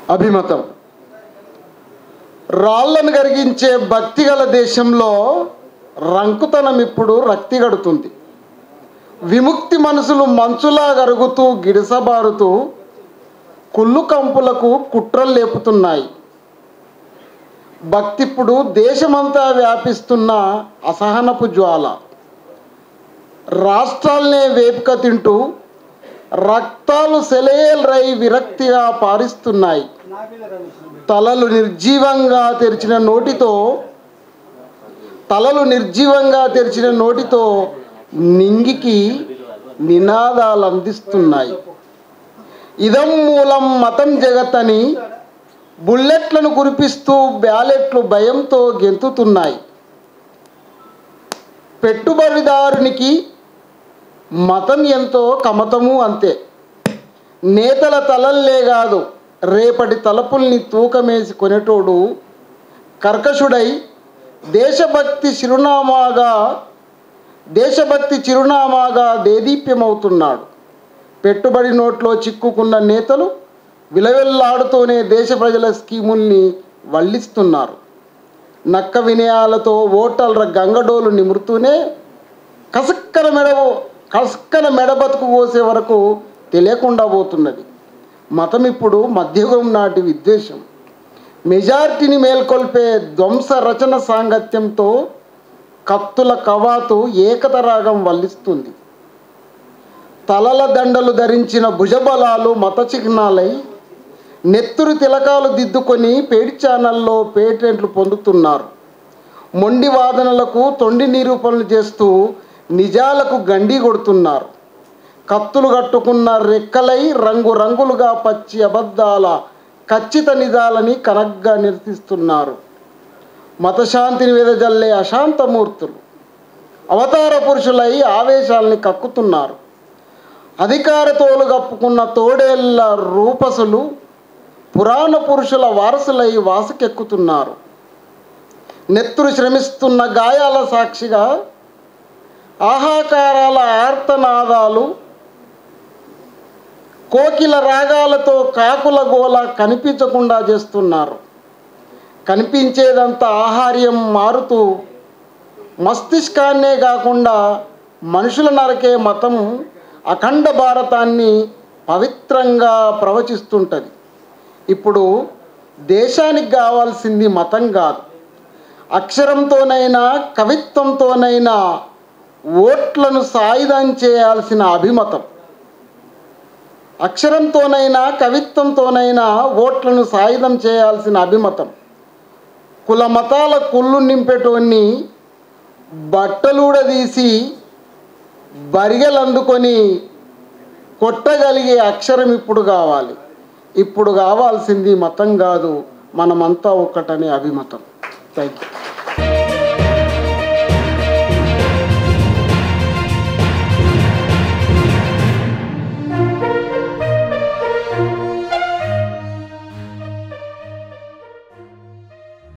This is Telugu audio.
అభిమతం రాళ్లను కరిగించే భక్తి గల దేశంలో రంకుతనం ఇప్పుడు రక్తి గడుతుంది విముక్తి మనసులు మంచులా గరుగుతూ గిడిసబారుతూ కుళ్ళు కంపులకు కుట్రలు లేపుతున్నాయి భక్తిప్పుడు దేశమంతా వ్యాపిస్తున్న అసహనపు జ్వాల రాష్ట్రాలనే వేపుక తింటూ రక్తాలు సెలయేలరై విరక్తిగా పారిస్తున్నాయి తలలు నిర్జీవంగా తెరిచిన నోటితో తలలు నిర్జీవంగా తెరిచిన నోటితో నింగికి నినాదాలు అందిస్తున్నాయి ఇదం మూలం మతం జగత్ అని బుల్లెట్లను కురిపిస్తూ బ్యాలెట్లు భయంతో గెంతుతున్నాయి పెట్టుబడిదారునికి మతం ఎంతో కమతము అంతే నేతల తలల్లే కాదు రేపటి తలపుల్ని తూకమేసి కొనేటోడు కర్కశుడై దేశభక్తి చిరునామాగా దేశభక్తి చిరునామాగా దేదీప్యమవుతున్నాడు పెట్టుబడి నోట్లో చిక్కుకున్న నేతలు విలవిల్లాడుతూనే దేశ ప్రజల స్కీముల్ని వల్లిస్తున్నారు నక్క వినయాలతో ఓటర్ల గంగడోలు నిమురుతూనే కసక్కన మెడ కసక్కన మెడ బతుకు కోసే వరకు తెలియకుండా పోతున్నది మతం ఇప్పుడు మధ్యయుగం నాటి విద్వేషం మెజార్టీని మేల్కొల్పే ధ్వంస రచన సాంగత్యంతో కత్తుల కవాతు ఏకత రాగం వల్లిస్తుంది తలల దండలు ధరించిన భుజబలాలు మత చిహ్నాలై నెత్తురు తిలకాలు దిద్దుకొని పేడి ఛానల్లో పేటెంట్లు పొందుతున్నారు మొండి వాదనలకు తొండి నిరూపణలు చేస్తూ నిజాలకు గండి కొడుతున్నారు కత్తులు కట్టుకున్న రెక్కలై రంగు రంగులుగా పచ్చి అబద్ధాల ఖచ్చిత నిజాలని కనగ్గా నిరసిస్తున్నారు మతశాంతిని వెదజల్లే అశాంతమూర్తులు అవతార పురుషులై ఆవేశాల్ని కక్కుతున్నారు అధికార తోలు కప్పుకున్న తోడేళ్ల రూపసులు పురాణ పురుషుల వారసులై వాసుకెక్కుతున్నారు నెత్తురు శ్రమిస్తున్న గాయాల సాక్షిగా ఆహాకారాల ఆర్తనాదాలు కోకిల రాగాలతో కాకుల గోల కనిపించకుండా చేస్తున్నారు కనిపించేదంతా ఆహార్యం మారుతూ మస్తిష్కాన్నే కాకుండా మనుషుల నరకే మతం అఖండ భారతాన్ని పవిత్రంగా ప్రవచిస్తుంటుంది ఇప్పుడు దేశానికి కావాల్సింది మతం కాదు అక్షరంతోనైనా కవిత్వంతోనైనా ఓట్లను సాయుధం చేయాల్సిన అభిమతం అక్షరంతోనైనా కవిత్వంతోనైనా ఓట్లను సాయుధం చేయాల్సిన అభిమతం కుల మతాల కుళ్ళు నింపేటోన్ని బట్టలూడదీసి బరిగెలు అందుకొని కొట్టగలిగే అక్షరం ఇప్పుడు కావాలి ఇప్పుడు కావాల్సింది మతం కాదు మనమంతా ఒక్కటనే అభిమతం థ్యాంక్ యూ